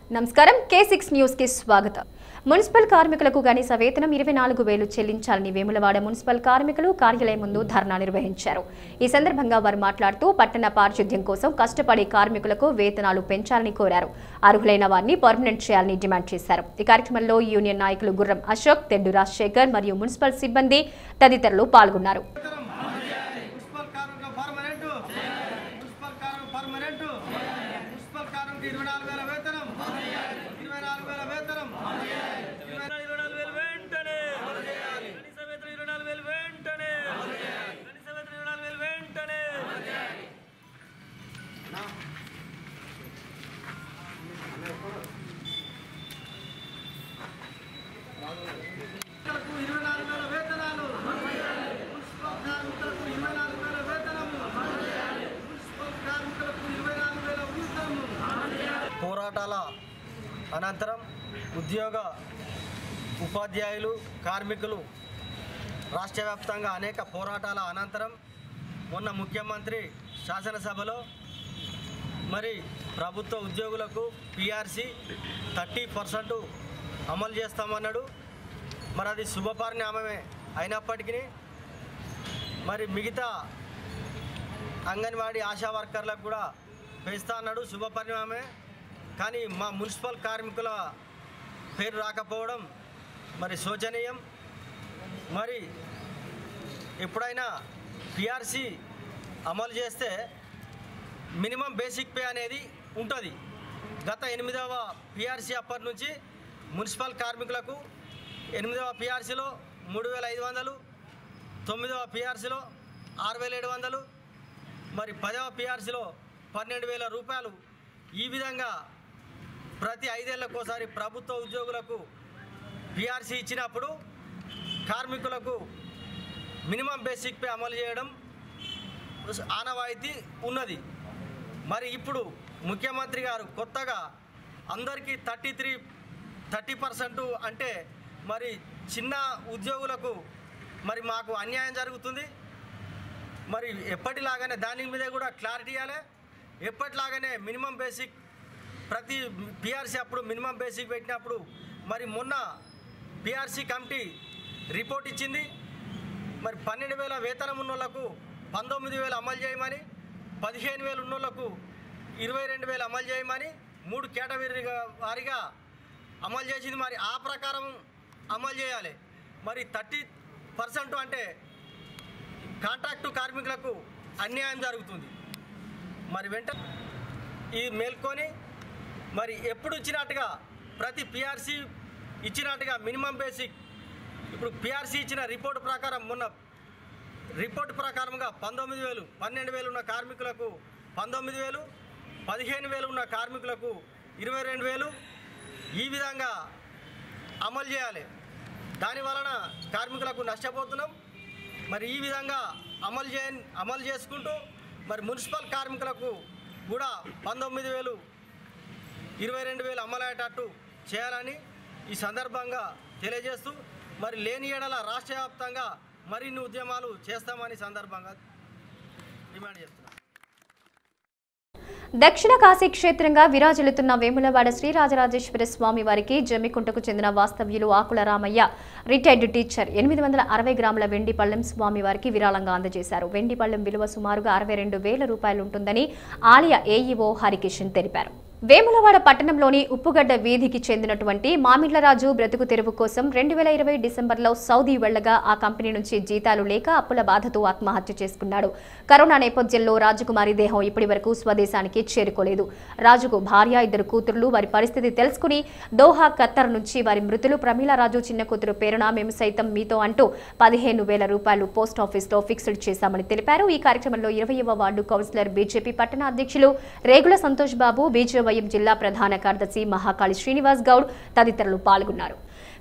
నమస్కారం కే six news కి స్వాగతం మున్సిపల్ కార్మికులకు కనీస వేతనం ఇరవై నాలుగు వేలు చెల్లించాలని వేములవాడ మున్సిపల్ కార్మికులు కార్యాలయం ముందు ధర్నా నిర్వహించారు ఈ సందర్భంగా వారు మాట్లాడుతూ పట్టణ పారిశుద్ధ్యం కోసం కష్టపడే కార్మికులకు వేతనాలు పెంచాలని కోరారు అర్హులైన వారిని పర్మనెంట్ చేయాలని డిమాండ్ చేశారు ఈ కార్యక్రమంలో యూనియన్ నాయకులు గుర్రం అశోక్ తెడ్డు రాజశేఖర్ మరియు మున్సిపల్ సిబ్బంది తదితరులు పాల్గొన్నారు మున్సిపల్ కార్మికుల పర్మనెంట్ మున్సిపల్ కార్మిక పర్మనెంట్ మున్సిపల్ కార్మికులకు ఇరవై నాలుగు వేల వేతనం ఇరవై నాలుగు వేల వేతనం ఇరవై ఇరవై నాలుగు వేలు వెంటనే కనీస వేతనం ఇరవై నాలుగు వేలు వెంటనే కనీస వేతనం ఇరవై నాలుగు వేలు వెంటనే కార్మికులకు ఇరవై నాలుగు వేల వేతనాలు మున్సిపల్ కార్మికులకు ఇరవై నాలుగు వేల వేతనము మున్సిపల్ కార్మికులకు ఇరవై నాలుగు వేల వేతనము పోరాటాల అనంతరం ఉద్యోగ ఉపాధ్యాయులు కార్మికులు రాష్ట్ర వ్యాప్తంగా అనేక పోరాటాల అనంతరం మొన్న ముఖ్యమంత్రి శాసనసభలో మరి ప్రభుత్వ ఉద్యోగులకు పిఆర్సి థర్టీ పర్సెంట్ అమలు చేస్తామన్నాడు మరి అది శుభపరిణామమే అయినప్పటికీ మరి మిగతా అంగన్వాడీ ఆశా వర్కర్లకు కూడా పెంచుతా అన్నాడు శుభపరిణామమే కానీ మా మున్సిపల్ కార్మికుల పేరు రాకపోవడం మరి శోచనీయం మరి ఎప్పుడైనా పిఆర్సి అమలు చేస్తే మినిమం బేసిక్ పే అనేది ఉంటుంది గత ఎనిమిదవ పిఆర్సీ అప్పటి నుంచి మున్సిపల్ కార్మికులకు ఎనిమిదవ పిఆర్సీలో మూడు వేల ఐదు వందలు తొమ్మిదవ పిఆర్సీలో ఆరు వేల ఏడు వందలు మరి పదవ పిఆర్సీలో పన్నెండు వేల రూపాయలు ఈ విధంగా ప్రతి ఐదేళ్లకోసారి ప్రభుత్వ ఉద్యోగులకు పిఆర్సీ ఇచ్చినప్పుడు కార్మికులకు మినిమం బేసిక్ పే అమలు చేయడం ఆనవాయితీ ఉన్నది మరి ఇప్పుడు ముఖ్యమంత్రి గారు కొత్తగా అందరికీ థర్టీ త్రీ థర్టీ పర్సెంట్ అంటే మరి చిన్న ఉద్యోగులకు మరి మాకు అన్యాయం జరుగుతుంది మరి ఎప్పటిలాగానే దాని మీద కూడా క్లారిటీ ఇవ్వాలి ఎప్పటిలాగానే మినిమం బేసిక్ ప్రతి పిఆర్సీ అప్పుడు మినిమం బేసిక్ పెట్టినప్పుడు మరి మొన్న పిఆర్సీ కమిటీ రిపోర్ట్ ఇచ్చింది మరి పన్నెండు వేల వేతనం ఉన్న వాళ్ళకు పంతొమ్మిది వేలు అమలు చేయమని పదిహేను వేలు ఉన్న వాళ్ళకు ఇరవై రెండు వేలు అమలు చేయమని మూడు కేటగిరీగా వారిగా అమలు చేసింది మరి ఆ ప్రకారం అమలు చేయాలి మరి థర్టీ పర్సెంట్ అంటే కాంట్రాక్టు కార్మికులకు అన్యాయం జరుగుతుంది మరి వెంట ఈ మేల్కొని మరి ఎప్పుడు ఇచ్చినట్టుగా ప్రతి పిఆర్సీ ఇచ్చినట్టుగా మినిమం బేసిక్ ఇప్పుడు పిఆర్సీ ఇచ్చిన రిపోర్ట్ ప్రకారం మొన్న రిపోర్ట్ ప్రకారంగా పంతొమ్మిది వేలు పన్నెండు వేలు ఉన్న కార్మికులకు పంతొమ్మిది వేలు పదిహేను వేలు ఉన్న కార్మికులకు ఇరవై రెండు వేలు ఈ విధంగా అమలు చేయాలి దాని వలన కార్మికులకు నష్టపోతున్నాం మరి ఈ విధంగా అమలు చే అమలు చేసుకుంటూ మరి మున్సిపల్ కార్మికులకు కూడా పంతొమ్మిది వేలు ఇరవై రెండు వేలు అమలయ్యేటట్టు చేయాలని ఈ సందర్భంగా తెలియజేస్తూ మరి లేని ఏడల రాష్ట్ర వ్యాప్తంగా మరిన్ని ఉద్యమాలు చేస్తామని సందర్భంగా డిమాండ్ చేస్తున్నాం దక్షిణ కాశీ క్షేత్రంగా విరాజిల్లుతున్న వేములవాడ శ్రీరాజరాజేశ్వర స్వామి వారికి జమ్మికుంటకు చెందిన వాస్తవ్యులు ఆకుల రామయ్య రిటైర్డ్ టీచర్ ఎనిమిది వందల అరవై గ్రాముల వెండి పళ్ళెం స్వామి వారికి విరాళంగా అందజేశారు వెండి పళ్ళెం విలువ సుమారుగా అరవై రెండు వేల రూపాయలు ఉంటుందని ఆలయ ఏఈఓ హరికిషన్ తెలిపారు వేములవాడ పట్టణంలోని ఉప్పుగడ్డ వీధికి చెందినటువంటి మామిళ్లరాజు బ్రతుకు తెరువు కోసం రెండు వేల ఇరవై డిసెంబర్లో సౌదీ వెళ్లగా ఆ కంపెనీ నుంచి జీతాలు లేక అప్పుల బాధతో ఆత్మహత్య చేసుకున్నాడు కరోనా నేపథ్యంలో రాజకుమారి దేహం ఇప్పటి వరకు స్వదేశానికి చేరుకోలేదు రాజుకు భార్య ఇద్దరు కూతుర్లు వారి పరిస్థితి తెలుసుకుని దోహా ఖత్తర్ నుంచి వారి మృతులు ప్రమీలారాజు చిన్న కూతురు పేరున మేము సైతం మీతో అంటూ పదిహేను వేల రూపాయలు పోస్ట్ ఆఫీస్లో ఫిక్స్డ్ చేశామని తెలిపారు ఈ కార్యక్రమంలో ఇరవైవ వార్డు కౌన్సిలర్ బీజేపీ పట్టణ అధ్యక్షులు రేగుల సంతోష్ బాబు బీజేవైఎం జిల్లా ప్రధాన కార్యదర్శి మహాకాళి శ్రీనివాస్ గౌడ్ తదితరులు పాల్గొన్నారు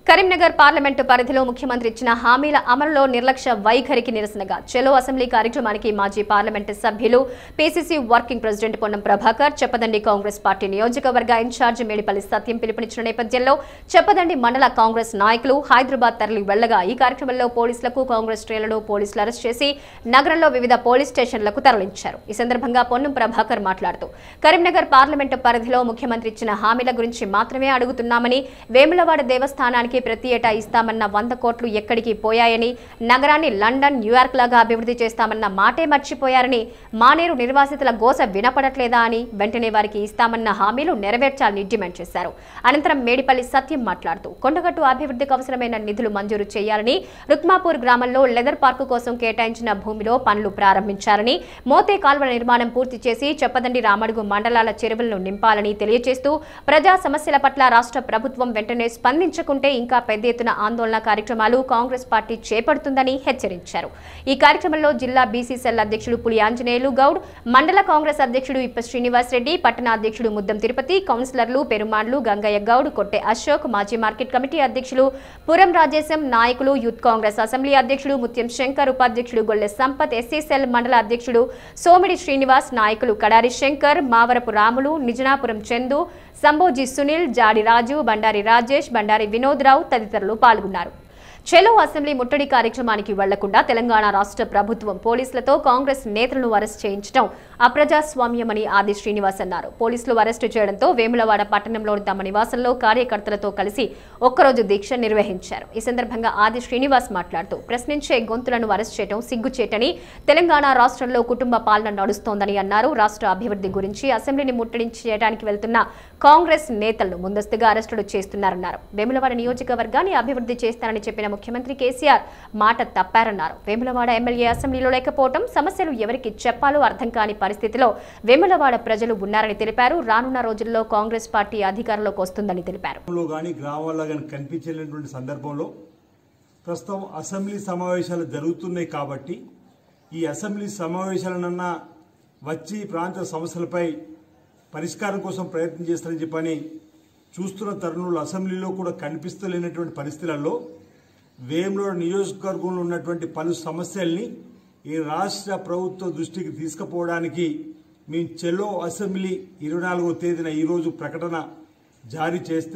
కరీంనగర్ పార్లమెంటు పరిధిలో ముఖ్యమంత్రి ఇచ్చిన హామీల అమలులో నిర్లక్ష్య వైఖరికి నిరసనగా చెలో అసెంబ్లీ కార్యక్రమానికి మాజీ పార్లమెంటు సభ్యులు PCC working president Ponnam Prabhakar చెప్పదండి కాంగ్రెస్ పార్టీ నియోజకవర్గ ఇన్ఛార్జి మేడిపల్లి సత్యం పిలుపునిచ్చిన నేపథ్యంలో చెప్పదండి మండల కాంగ్రెస్ నాయకులు హైదరాబాద్ తరలి వెళ్లగా ఈ కార్యక్రమంలో పోలీసులకు కాంగ్రెస్ శ్రేణులను పోలీసులు అరెస్ట్ చేసి నగరంలో వివిధ పోలీస్ స్టేషన్లకు తరలించారు ఈ సందర్భంగా పొన్నం ప్రభాకర్ మాట్లాడుతూ కరీంనగర్ పార్లమెంటు పరిధిలో ముఖ్యమంత్రి ఇచ్చిన హామీల గురించి మాత్రమే అడుగుతున్నామని వేములవాడ దేవస్థానానికి ప్రతి ఏటా ఇస్తామన్న వంద కోట్లు ఎక్కడికి పోయాయని నగరాన్ని లండన్ న్యూయార్క్ లాగా అభివృద్ధి చేస్తామన్న మాటే మర్చిపోయారని మానేరు నిర్వాసితుల గోస వినపడట్లేదా అని వెంటనే వారికి ఇస్తామన్న హామీలు నెరవేర్చాలని డిమాండ్ చేశారు అనంతరం మేడిపల్లి సత్యం మాట్లాడుతూ కొండగట్టు అభివృద్ధికి అవసరమైన నిధులు మంజూరు చేయాలని రుక్మాపూర్ గ్రామంలో లెదర్ పార్కు కోసం కేటాయించిన భూమిలో పనులు ప్రారంభించారని మోతే కాల్వల నిర్మాణం పూర్తి చేసి చెప్పదండి రామడుగు మండలాల చెరువులను నింపాలని తెలియజేస్తూ ప్రజా సమస్యల పట్ల రాష్ట్ర ప్రభుత్వం వెంటనే స్పందించకుంటే ఇంకా పెద్ద ఎత్తున ఆందోళన కార్యక్రమాలు కాంగ్రెస్ పార్టీ చేపడుతుందని హెచ్చరించారు ఈ కార్యక్రమంలో జిల్లా బీసీసీఎల్ అధ్యక్షుడు పులి ఆంజనేయులు గౌడ్ మండల కాంగ్రెస్ అధ్యక్షుడు ఇప్ప శ్రీనివాస్ రెడ్డి పట్టణ అధ్యక్షుడు ముద్దం తిరుపతి కౌన్సిలర్లు పెరుమాండ్లు గంగయ్య గౌడ్ కొట్టె అశోక్ మాజీ మార్కెట్ కమిటీ అధ్యక్షులు పురం రాజేశం నాయకులు యూత్ కాంగ్రెస్ అసెంబ్లీ అధ్యక్షుడు ముత్యం శంకర్ ఉపాధ్యక్షుడు గొల్లె సంపత్ ఎస్సీసెల్ మండల అధ్యక్షుడు సోమిడి శ్రీనివాస్ నాయకులు కడారి శంకర్ మావరపు రాములు నిజనాపురం చందు సంబోజీ సునీల్ జాడి రాజు బండారి రాజేష్ బండారి వినోద్ రావు తదితరులు పాల్గొన్నారు చెలో అసెంబ్లీ ముట్టడి కార్యక్రమానికి వెళ్లకుండా తెలంగాణ రాష్ట్ర ప్రభుత్వం పోలీసులతో కాంగ్రెస్ నేతలను అరెస్ట్ చేయించడం అప్రజాస్వామ్యమని ఆది శ్రీనివాస్ అన్నారు పోలీసులు అరెస్టు చేయడంతో వేములవాడ పట్టణంలోని తమ నివాసంలో కార్యకర్తలతో కలిసి ఒక్కరోజు దీక్ష నిర్వహించారు ఈ సందర్భంగా ఆది శ్రీనివాస్ మాట్లాడుతూ ప్రశ్నించే గొంతులను అరెస్ట్ చేయడం సిగ్గుచేటని తెలంగాణ రాష్ట్రంలో కుటుంబ పాలన నడుస్తోందని అన్నారు రాష్ట్ర అభివృద్ధి గురించి అసెంబ్లీని ముట్టడి చేయడానికి వెళ్తున్న కాంగ్రెస్ నేతలను ముందస్తుగా అరెస్టులు చేస్తున్నారన్నారు వేములవాడ నియోజకవర్గాన్ని అభివృద్ధి చేస్తారని చెప్పిన ముఖ్యమంత్రి కేసీఆర్ మాట తప్పారన్నారు వేములవాడ ఎమ్మెల్యే అసెంబ్లీలో లేకపోవడం సమస్యలు ఎవరికి చెప్పాలో అర్థం కాని పరిస్థితిలో వేములవాడ ప్రజలు ఉన్నారని తెలిపారు రానున్న రోజుల్లో కాంగ్రెస్ పార్టీ అధికారంలోకి వస్తుందని తెలిపారు లో కానీ గ్రామాల్లో కానీ కనిపించలేనటువంటి సందర్భంలో ప్రస్తుతం అసెంబ్లీ సమావేశాలు జరుగుతున్నాయి కాబట్టి ఈ అసెంబ్లీ సమావేశాలనన్నా వచ్చి ఈ ప్రాంత సమస్యలపై పరిష్కారం కోసం ప్రయత్నం చేస్తారని చెప్పని చూస్తున్న తరుణంలో అసెంబ్లీలో కూడా కనిపిస్తలేనటువంటి పరిస్థితులలో వేములవాడ నియోజకవర్గంలో ఉన్నటువంటి పలు సమస్యల్ని ఈ రాష్ట్ర ప్రభుత్వ దృష్టికి తీసుకుపోవడానికి మేము చెలో అసెంబ్లీ ఇరవై నాలుగో తేదీన ఈరోజు ప్రకటన జారీ చేస్తే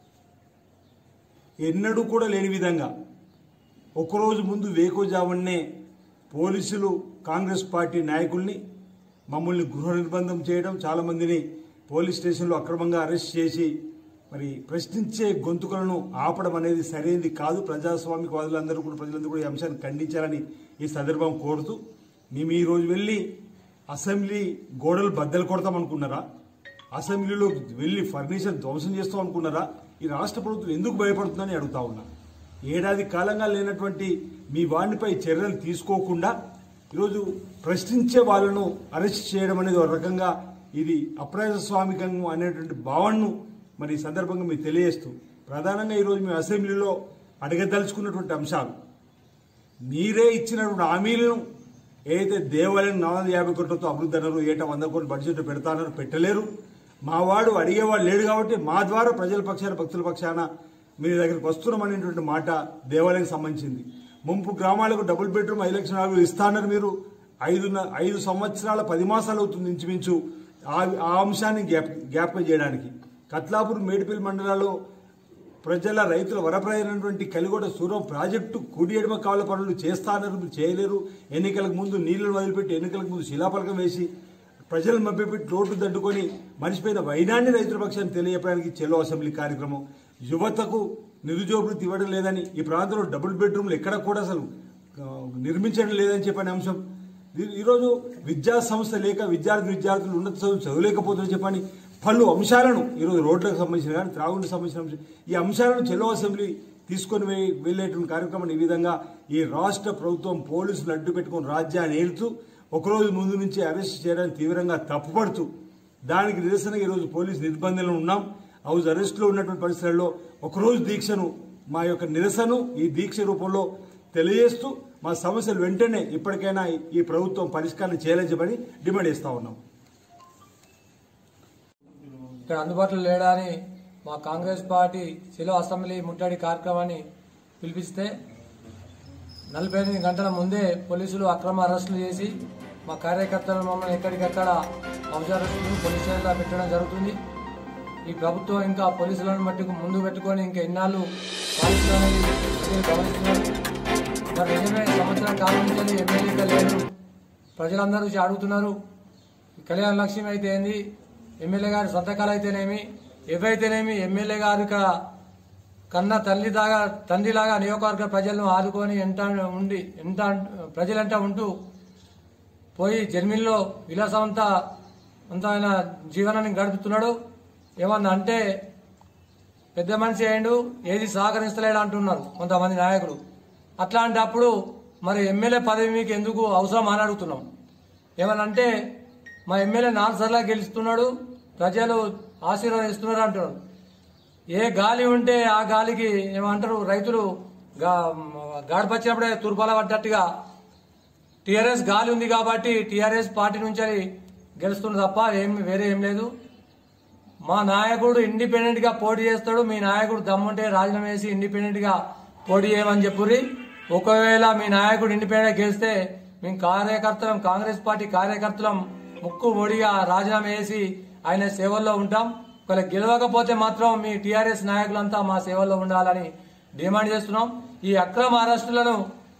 ఎన్నడూ కూడా లేని విధంగా ఒకరోజు ముందు వేకోజామునే పోలీసులు కాంగ్రెస్ పార్టీ నాయకుల్ని మమ్మల్ని గృహ నిర్బంధం చేయడం చాలామందిని పోలీస్ స్టేషన్లో అక్రమంగా అరెస్ట్ చేసి మరి ప్రశ్నించే గొంతుకలను ఆపడం అనేది సరైనది కాదు ప్రజాస్వామిక వాదులందరూ కూడా ప్రజలందరూ కూడా ఈ అంశాన్ని ఖండించాలని ఈ సందర్భం కోరుతూ మేము ఈ రోజు వెళ్ళి అసెంబ్లీ గోడలు బద్దలు కొడతాం అనుకున్నారా అసెంబ్లీలో వెళ్ళి ఫర్నిచర్ ధ్వంసం చేస్తాం అనుకున్నారా ఈ రాష్ట్ర ప్రభుత్వం ఎందుకు భయపడుతుందని అడుగుతా ఉన్నా ఏడాది కాలంగా లేనటువంటి మీ వాడిపై చర్యలు తీసుకోకుండా ఈరోజు ప్రశ్నించే వాళ్ళను అరెస్ట్ చేయడం అనేది ఒక రకంగా ఇది అప్రజాస్వామికం అనేటువంటి భావనను మరి ఈ సందర్భంగా మీకు తెలియజేస్తూ ప్రధానంగా ఈరోజు మీ అసెంబ్లీలో అడగదలుచుకున్నటువంటి అంశాలు మీరే ఇచ్చినటువంటి హామీలను ఏదైతే దేవాలయం నాలుగు వందల యాభై కోట్లతో అభివృద్ధి అన్నారు ఏటా వంద కోట్లు బడ్జెట్ పెడతానన్నారు పెట్టలేరు మా వాడు అడిగేవాడు లేడు కాబట్టి మా ద్వారా ప్రజల పక్షాన భక్తుల పక్షాన మీ దగ్గరికి వస్తున్నాం అనేటువంటి మాట దేవాలయం సంబంధించింది ముంపు గ్రామాలకు డబుల్ బెడ్రూమ్ ఐదు లక్షల నాలుగు ఇస్తానన్నారు మీరు ఐదు ఐదు సంవత్సరాల పది మాసాలు అవుతుంది ఇంచుమించు ఆ ఆ అంశాన్ని గ్యాప్ జ్ఞాపకం చేయడానికి కత్లాపూర్ మేడిపల్లి మండలాల్లో ప్రజల రైతుల వరప్రమైనటువంటి కలిగొడ సూరం ప్రాజెక్టు కుడి ఎడమ కావుల పనులు చేస్తానన్నారు మీరు చేయలేరు ఎన్నికలకు ముందు నీళ్లను వదిలిపెట్టి ఎన్నికలకు ముందు శిలాపలకం వేసి ప్రజలను మభ్యపెట్టి రోడ్డు దడ్డుకొని మనిషిపోయిన వైనాన్ని రైతుల పక్షాన్ని తెలియపడానికి చెలో అసెంబ్లీ కార్యక్రమం యువతకు నిరుద్యోగృతి ఇవ్వడం లేదని ఈ ప్రాంతంలో డబుల్ బెడ్రూమ్లు ఎక్కడ కూడా అసలు ఆ, నిర్మించడం లేదని చెప్పని అంశం ఈ- ఈరోజు విద్యా సంస్థ లేక విద్యార్థి విద్యార్థులు ఉన్నత చదువు చదవలేకపోతుందని చెప్పని పలు అంశాలను ఈరోజు రోడ్లకు సంబంధించిన కానీ త్రాగునీటికి సంబంధించిన అంశం ఈ అంశాలను చెలో అసెంబ్లీ తీసుకొని వె- వెళ్ళేటువంటి కార్యక్రమాన్ని ఈ విధంగా ఈ రాష్ట్ర ప్రభుత్వం పోలీసులు అడ్డు పెట్టుకొని రాజ్యాన్ని ఏలుతూ ఒకరోజు ముందు నుంచి అరెస్ట్ చేయడానికి తీవ్రంగా తప్పుపడుతూ దానికి నిరసనగా ఈరోజు పోలీసు నిర్బంధంలో ఉన్నాం హౌస్ అరెస్ట్లో ఉన్నటువంటి పరిస్థితుల్లో ఒకరోజు దీక్షను మా యొక్క నిరసన ఈ దీక్ష రూపంలో తెలియజేస్తూ మా సమస్యలు వెంటనే ఇప్పటికైనా ఈ ప్రభుత్వం పరిష్కారం చేయాలని చెప్పని డిమాండ్ చేస్తా ఉన్నాం ఇక్కడ అందుబాటులో లేడా అని మా కాంగ్రెస్ పార్టీ శిలో అసెంబ్లీ ముట్టడి కార్యక్రమాన్ని పిలిపిస్తే నలభై ఎనిమిది గంటల ముందే పోలీసులు అక్రమ అరెస్టులు చేసి మా కార్యకర్తలను మమ్మల్ని ఎక్కడికక్కడ హౌస్ అరెస్టులు పోలీస్ స్టేషన్లో పెట్టడం జరుగుతుంది ఈ ప్రభుత్వం ఇంకా పోలీసులను మట్టుకు ముందు పెట్టుకొని ఇంకా ఎన్నాళ్ళు పాలిస్తుందనేది ప్రజలు గమనిస్తున్నారు మరి నిజమే సంవత్సరం కాలం నుంచి ఎమ్మెల్యేగా లేదు ప్రజలందరూ వచ్చి అడుగుతున్నారు కళ్యాణ లక్ష్మి అయితే ఏంది ఎమ్మెల్యే గారి సంతకాలు అయితేనేమి ఏవైతేనేమి ఎమ్మెల్యే గారు ఇక్కడ కన్న తల్లి దాగా తండ్రిలాగా నియోజకవర్గ ప్రజలను ఆదుకొని ఎంత ఉండి ఎంత ప్రజలంతా ఉంటూ పోయి జర్మనీలో విలాసవంత అంతమైన జీవనాన్ని గడుపుతున్నాడు ఏమన్నా అంటే పెద్ద మనిషి అయ్యిండు ఏది సహకరిస్తలేడు అంటున్నారు కొంతమంది నాయకులు అట్లాంటప్పుడు మరి ఎమ్మెల్యే పదవి మీకు ఎందుకు అవసరం అని అడుగుతున్నాం ఏమనంటే మా ఎమ్మెల్యే నాలుగు సార్లు గెలుస్తున్నాడు ప్రజలు ఆశీర్వదిస్తున్నారు అంటున్నారు ఏ గాలి ఉంటే ఆ గాలికి ఏమంటారు రైతులు గా- గాడిపచ్చినప్పుడే తుర్పాల పడ్డట్టుగా టీఆర్ఎస్ గాలి ఉంది కాబట్టి టీఆర్ఎస్ పార్టీ నుంచి అది గెలుస్తుంది తప్ప ఏం వేరే ఏం లేదు మా నాయకుడు ఇండిపెండెంట్ గా పోటీ చేస్తాడు మీ నాయకుడు దమ్ముంటే రాజీనామా వేసి ఇండిపెండెంట్ గా పోటీ చేయమని చెప్పుర్రి ఒకవేళ మీ నాయకుడు ఇండిపెండెంట్ గెలిస్తే మేము కార్యకర్తలం కాంగ్రెస్ పార్టీ కార్యకర్తలం ముక్కు ఒడిగా రాజీనామా వేసి ఆయన సేవల్లో ఉంటాం ఒకవేళ గెలవకపోతే మాత్రం మీ టీఆర్ఎస్ నాయకులంతా మా సేవల్లో ఉండాలని డిమాండ్ చేస్తున్నాం ఈ అక్రమ అరెస్టులను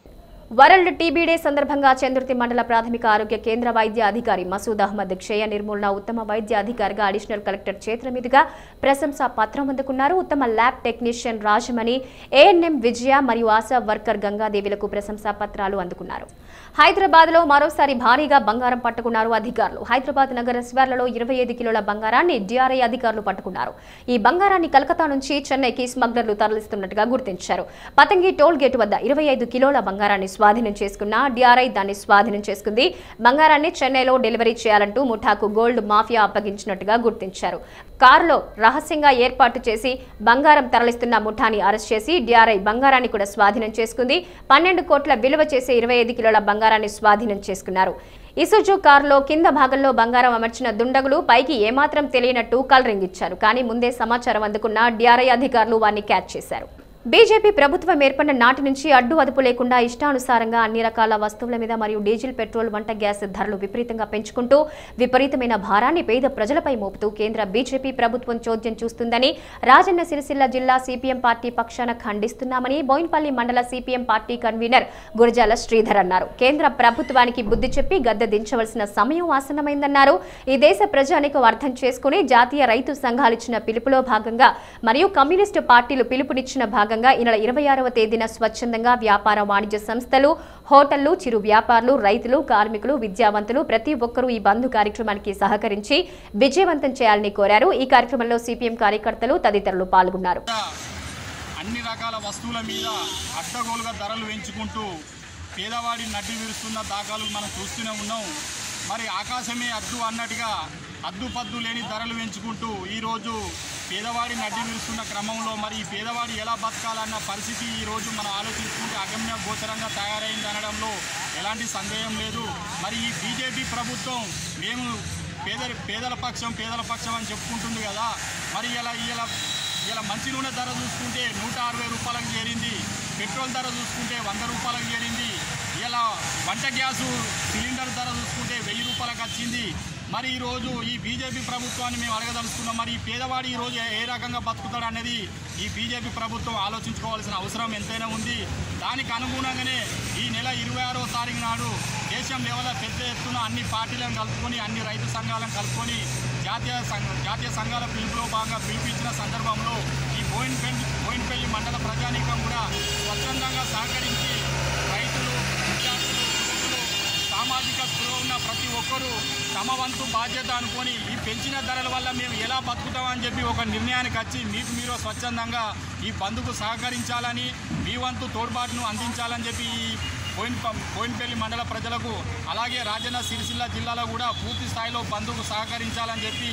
వరల్డ్ టీబీ డే సందర్భంగా చంద్రుతి మండల ప్రాథమిక ఆరోగ్య కేంద్ర వైద్య అధికారి మసూద్ అహ్మద్ క్షయ నిర్మూలన ఉత్తమ వైద్య అధికారిగా అడిషనల్ కలెక్టర్ చేతుల మీదుగా ప్రశంసా పత్రం అందుకున్నారు ఉత్తమ lab technician Rajamani ANM Vijaya మరియు ఆశా వర్కర్ గంగాదేవిలకు ప్రశంసా పత్రాలు అందుకున్నారు హైదరాబాద్ లో మరోసారి భారీగా బంగారం పట్టుకున్నారు అధికారులు హైదరాబాద్ నగర శివార్లలో ఇరవై ఐదు కిలోల బంగారాన్ని డిఆర్ఐ అధికారులు పట్టుకున్నారు ఈ బంగారాన్ని కలకత్తా నుంచి చెన్నైకి స్మగ్లర్లు తరలిస్తున్నట్టుగా గుర్తించారు పతంగి టోల్ గేట్ వద్ద ఇరవై ఐదు కిలోల బంగారాన్ని స్వాధీనం చేసుకున్న డిఆర్ఐ దాన్ని స్వాధీనం చేసుకుంది బంగారాన్ని చెన్నైలో డెలివరీ చేయాలంటూ ముఠాకు గోల్డ్ మాఫియా అప్పగించినట్టుగా గుర్తించారు కారులో రహస్యంగా ఏర్పాటు చేసి బంగారం తరలిస్తున్న ముఠాని అరెస్ట్ చేసి డిఆర్ఐ బంగారాన్ని కూడా స్వాధీనం చేసుకుంది పన్నెండు కోట్ల విలువ చేసే ఇరవై ఐదు కిలోల బంగారాన్ని స్వాధీనం చేసుకున్నారు ఇసుజు కారులో కింద భాగంలో బంగారం అమర్చిన దుండగులు పైకి ఏమాత్రం తెలియనట్టు కలరింగ్ ఇచ్చారు కానీ ముందే సమాచారం అందుకున్న డిఆర్ఐ అధికారులు వారిని క్యాచ్ చేశారు బీజేపీ ప్రభుత్వం ఏర్పడిన నాటి నుంచి అడ్డు అదుపు లేకుండా ఇష్టానుసారంగా అన్ని రకాల వస్తువుల మీద మరియు డీజిల్ పెట్రోల్ వంట గ్యాస్ ధరలు విపరీతంగా పెంచుకుంటూ విపరీతమైన భారాన్ని పేద ప్రజలపై మోపుతూ కేంద్ర బీజేపీ ప్రభుత్వం చోద్యం చూస్తుందని రాజన్న సిరిసిల్ల జిల్లా సిపిఎం పార్టీ పక్షాన ఖండిస్తున్నామని బోయిన్పల్లి మండల CPM party convener Gurajala Sridhar అన్నారు కేంద్ర ప్రభుత్వానికి బుద్ధి చెప్పి గద్దె దించవలసిన సమయం ఆసన్నమైందన్నారు ఈ దేశ ప్రజానికి అర్థం చేసుకుని జాతీయ రైతు సంఘాలు ఇచ్చిన పిలుపులో భాగంగా మరియు కమ్యూనిస్టు పార్టీలు పిలుపునిచ్చిన భాగంగా ఈ నెల ఇరవై ఆరవ తేదీన స్వచ్ఛందంగా వ్యాపార వాణిజ్య సంస్థలు హోటళ్లు చిరు వ్యాపారులు రైతులు కార్మికులు విద్యావంతులు ప్రతి ఒక్కరూ ఈ బంధు కార్యక్రమానికి సహకరించి విజయవంతం చేయాలని కోరారు ఈ కార్యక్రమంలో సిపిఎం కార్యకర్తలు తదితరులు పాల్గొన్నారు అన్ని రకాల వస్తువుల మీద అడ్డగోలుగా ధరలు పెంచుకుంటూ పేదవాడి నడ్డి విరుస్తున్న దాఖలు మనం చూస్తూనే ఉన్నాం మరి ఆకాశమే అద్దు అన్నట్టుగా అద్దు పద్దు లేని ధరలు పెంచుకుంటూ ఈరోజు పేదవాడి నడ్డి విరుస్తున్న క్రమంలో మరి ఈ పేదవాడి ఎలా బతకాలన్న పరిస్థితి ఈరోజు మనం ఆలోచించుకుంటే అగమ్య గోచరంగా తయారైంది అనడంలో ఎలాంటి సందేహం లేదు మరి ఈ బీజేపీ ప్రభుత్వం మేము పేద పేదల పక్షం పేదల పక్షం అని చెప్పుకుంటుంది కదా మరి ఇలా ఇలా ఇలా మంచి నూనె ధర చూసుకుంటే నూట అరవై రూపాయలకు చేరింది పెట్రోల్ ధర చూసుకుంటే వంద రూపాయలకు చేరింది ఇలా వంట గ్యాసు సిలిండర్ ధర చూసుకుంటే వెయ్యి రూపాయలకు వచ్చింది మరి ఈరోజు ఈ బీజేపీ ప్రభుత్వాన్ని మేము అడగదలుచుకున్నాం మరి ఈ పేదవాడు ఈరోజు ఏ- ఏ రకంగా బతుకుతాడు అనేది ఈ బీజేపీ ప్రభుత్వం ఆలోచించుకోవాల్సిన అవసరం ఎంతైనా ఉంది దానికి అనుగుణంగానే ఈ నెల ఇరవై ఆరో తారీఖు నాడు దేశం లెవెల్లో పెద్ద ఎత్తున అన్ని పార్టీలను కలుపుకొని అన్ని రైతు సంఘాలను కలుపుకొని జాతీయ సంఘ జాతీయ సంఘాల పిలుపులో భాగంగా పిలిపించిన సందర్భంలో ఈ బోయిన్పల్లి బోయిన్పల్లి మండల ప్రజానీకం కూడా స్వచ్ఛందంగా సహకరించి రైతులు విద్యార్థులు యువకులు సామాజిక స్పృహ ఉన్న ప్రతి ఒక్కరూ తమ వంతు బాధ్యత అనుకొని ఈ పెంచిన ధరల వల్ల మేము ఎలా బతుకుతామని చెప్పి ఒక నిర్ణయానికి వచ్చి మీకు మీరు స్వచ్ఛందంగా ఈ బంధుకు సహకరించాలని మీ వంతు తోడ్పాటును అందించాలని చెప్పి ఈ బోయిన్ బోయిన్పల్లి మండల ప్రజలకు అలాగే రాజన్న సిరిసిల్ల జిల్లాలో కూడా పూర్తి స్థాయిలో బంధుకు సహకరించాలని చెప్పి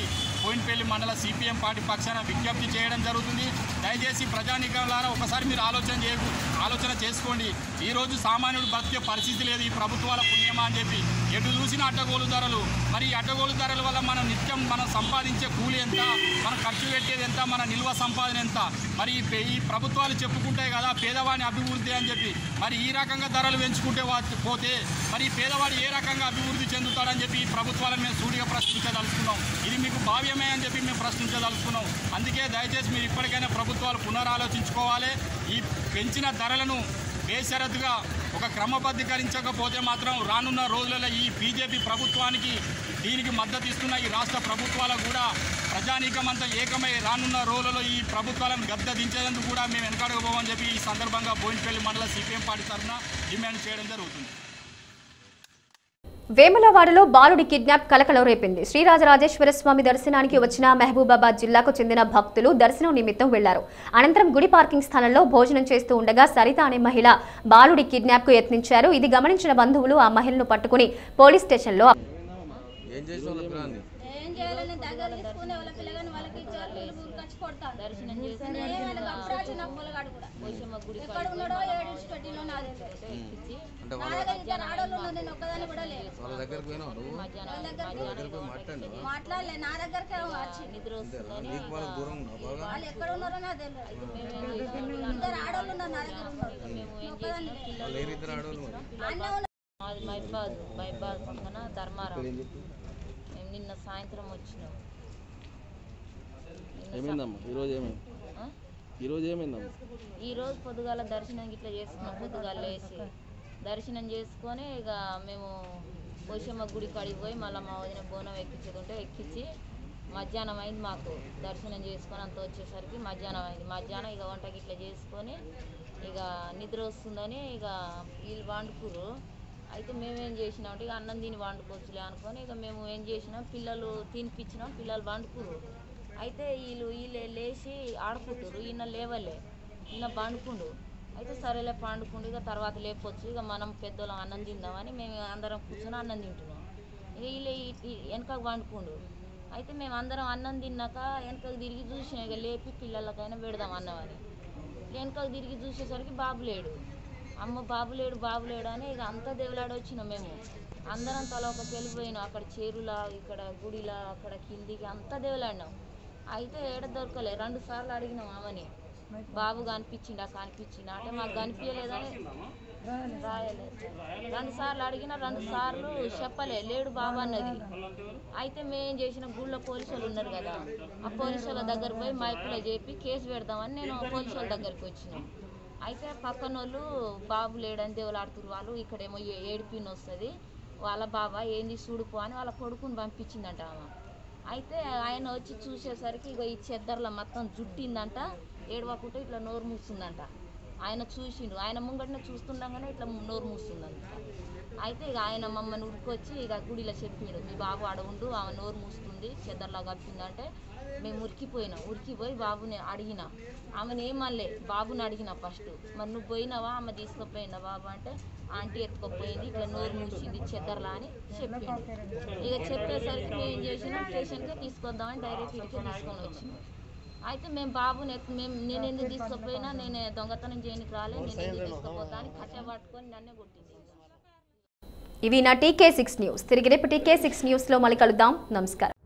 బోయినపల్లి మండల సిపిఎం పార్టీ పక్షాన విజ్ఞప్తి చేయడం జరుగుతుంది దయచేసి ప్రజానీకంలారా ఒకసారి మీరు ఆలోచన చేయ ఆలోచన చేసుకోండి ఈరోజు సామాన్యుడు బతికే పరిస్థితి లేదు ఈ ప్రభుత్వాల పుణ్యమా అని చెప్పి ఎటు చూసిన అడ్డగోలు ధరలు మరి ఈ అడ్డగోలు ధరల వల్ల మనం నిత్యం మనం సంపాదించే కూలి ఎంత మనం ఖర్చు పెట్టేది ఎంత మన నిల్వ సంపాదన ఎంత మరి ఈ పే- ఈ ప్రభుత్వాలు చెప్పుకుంటాయి కదా పేదవాడిని అభివృద్ధి అని చెప్పి మరి ఈ రకంగా ధరలు పెంచుకుంటే వా- పోతే మరి ఈ పేదవాడు ఏ రకంగా అభివృద్ధి చెందుతాడని చెప్పి ఈ ప్రభుత్వాలను మేము సూటిగా ప్రశ్నించదలుచుకున్నాం ఇది మీకు భావ్యమే అని చెప్పి మేము ప్రశ్నించదలుచుకున్నాం అందుకే దయచేసి మీరు ఇప్పటికైనా ప్రభుత్వాలు పునరాలోచించుకోవాలి ఈ పెంచిన ధరలను బేషరతుగా ఒక క్రమబద్ధీకరించకపోతే మాత్రం రానున్న రోజులలో ఈ బీజేపీ ప్రభుత్వానికి దీనికి మద్దతు ఇస్తున్న ఈ రాష్ట్ర ప్రభుత్వాలకు కూడా ప్రజానీకమంతా ఏకమై రానున్న రోజులలో ఈ ప్రభుత్వాలను గద్ద దించేందుకు కూడా మేము వెనకాడకపోమని చెప్పి ఈ సందర్భంగా బోయినపల్లి మండల సిపిఎం పార్టీ తరఫున డిమాండ్ చేయడం జరుగుతుంది వేములవాడలో బాలుడి కిడ్నాప్ కలకలం రేపింది శ్రీరాజరాజేశ్వర స్వామి దర్శనానికి వచ్చిన మహబూబాబాద్ జిల్లాకు చెందిన భక్తులు దర్శనం నిమిత్తం వెళ్లారు అనంతరం గుడి పార్కింగ్ స్థలంలో భోజనం చేస్తూ ఉండగా సరిత అనే మహిళ బాలుడి కిడ్నాప్ కు యత్నించారు ఇది గమనించిన బంధువులు ఆ మహిళను పట్టుకుని పోలీస్ స్టేషన్లో ఏం చేసిన వాళ్ళ పిల్లల్ని ఏం చేయాలని దగ్గర తీసుకునే వాళ్ళ పిల్లగాని వాళ్ళకి ఇచ్చారు వీళ్ళు ఊరికొచ్చి కొడతారు దర్శనం చేసి అప్పుడు నా పొలగాడు కూడా ఎక్కడ ఉన్నాడో ఏడు పెట్టిలో నాకు తెలియదు. అంటే నా వాళ్ళ దగ్గర ఇద్దరు ఆడోళ్ళు ఉన్నారు నేను ఒక్కదాన్ని కూడా లేదు వాళ్ళ దగ్గరికి పోయినావు నువ్వు వాళ్ళ దగ్గరికి వాళ్ళ దగ్గరికి పోయి మాట్లాడినావా మాట్లాడలే నా దగ్గరకే వచ్చి అంతేనా నీకు వాళ్ళకి దూరం ఉన్నావు బాగా వాళ్ళు ఎక్కడ ఉన్నారో నాకు తెలియదు ఇద్దరు ఆడోళ్ళు ఉన్నారు నా దగ్గర ఉన్నారు నేను ఒక్కదాన్ని లేదు. వాళ్ళు ఏరిద్దరు ఆడవాళ్ళు మరి అన్నీ ఉన్నారు. మాది మైబాద్ మైబాద్ పక్కన ధర్మారం మేము నిన్న సాయంత్రం వచ్చినాం నిన్న సా- ఏమైందమ్మా ఈరోజు ఏమైంది ఆ? ఈరోజు ఏమైందమ్మా ఈ రోజు పొద్దుగాల దర్శనం ఇట్లా చేసుకున్నాం పొద్దుగాల లేచి దర్శనం చేసుకొని ఇక మేము పోషమ్మ గుడి కాడికి పోయి మళ్ళీ మా వదిన బోనం ఎక్కించేది ఉంటే ఎక్కించి మధ్యాహ్నం అయింది మాకు దర్శనం చేసుకొని అంత వచ్చేసరికి మధ్యాహ్నం అయింది మధ్యాహ్నం ఇక వంటకి ఇట్లా చేసుకొని ఇక నిద్ర వస్తుందని ఇక వీళ్ళు వండుకురు అయితే మేమేం చేసినాం అంటే ఇక అన్నం తిని వండుకోవచ్చులే అనుకొని ఇక మేము ఏం చేసినాం పిల్లలు తినిపించినాం పిల్లలు వండుకురు అయితే వీళ్ళు వీళ్ళు లేచి ఆడుకుంటారు ఈయన లేవలే ఈయన పండుకుండు అయితే సరేలే పండుకుండు ఇక తర్వాత లేపొచ్చు ఇక మనం పెద్దోళ్ళం అన్నం తిందామని మేము అందరం కూర్చొని అన్నం తింటున్నాం ఇక వీళ్ళు వెనకకు పండుకుండు అయితే మేము అందరం అన్నం తిన్నాక వెనకకు తిరిగి చూసినాం ఇక లేపి పిల్లలకైనా పెడదాం అన్నం అని వెనకకు తిరిగి చూసేసరికి బాబు లేడు అమ్మ బాబు లేడు బాబు లేడు అని ఇక అంతా దేవులాడ వచ్చినాం మేము అందరం తల ఒక వెళ్ళిపోయినాం అక్కడ చేరులా ఇక్కడ గుడిలా అక్కడ కిందికి అంతా దేవులాడినాం అయితే ఏడ దొరకలే రెండు సార్లు అడిగినాం ఆమెని బాబు కనిపించిండా కనిపించిండా అంటే మాకు కనిపించలేదని రాయలేదు రెండు సార్లు అడిగినా రెండు సార్లు చెప్పలే లేడు బాబు అన్నది అయితే మేం చేసిన గుళ్ళో పోలీసు వాళ్ళు ఉన్నారు కదా ఆ పోలీసు వాళ్ళ దగ్గర పోయి మైకులో చెప్పి కేసు పెడదామని నేను పోలీసు వాళ్ళ దగ్గరికి వచ్చిన అయితే పక్కన వాళ్ళు బాబు లేడని దేవులాడుతురు వాళ్ళు ఇక్కడేమో ఏ- ఏడుపిన్ వస్తుంది వాళ్ళ బాబా ఏంది చూడుపో అని వాళ్ళ కొడుకుని పంపించిందంట ఆమె అయితే ఆయన వచ్చి చూసేసరికి ఇక ఈ చెద్దర్లో మొత్తం జుట్టిందంట ఏడవకుంటే ఇట్లా నోరు మూస్తుందంట ఆయన చూసిండు ఆయన ముంగటనే చూస్తుండగానే ఇట్లా నోరు మూస్తుందంట అయితే ఇక ఆయన మమ్మల్ని ఉరికొచ్చి ఇక గుడిలో చెప్పిండు మీ బాబు ఆడ ఉండు ఆమె నోరు మూస్తుంది చెద్దర్లా కప్పిందంటే మేము ఉరికిపోయినాం ఉరికిపోయి బాబుని అడిగిన ఆమెను ఏమనలే బాబుని అడిగిన ఫస్ట్ మరి నువ్వు పోయినావా ఆమె తీసుకుపోయిందా బాబు అంటే ఆంటీ ఎత్తుకుపోయింది ఇట్లా నోరు మూసింది చెద్దర్లా అని చెప్పిండు ఇక చెప్పేసరికి మేము ఏం చేసినాం స్టేషన్కే తీసుకొద్దామని డైరెక్ట్ ఇడికే తీసుకొని వచ్చినాం అయితే మేము బాబుని ఎత్తు మేము నేను ఎందుకు తీసుకుపోయినా నేను దొంగతనం చేయనికి రాలే నేను ఎందుకు తీసుకుపోతా అని కట్టె పట్టుకొని నన్నే కొట్టింది ఇవి నా టీకే సిక్స్ న్యూస్ తిరిగి రేపు టీకే సిక్స్ న్యూస్లో మళ్ళీ కలుద్దాం నమస్కారం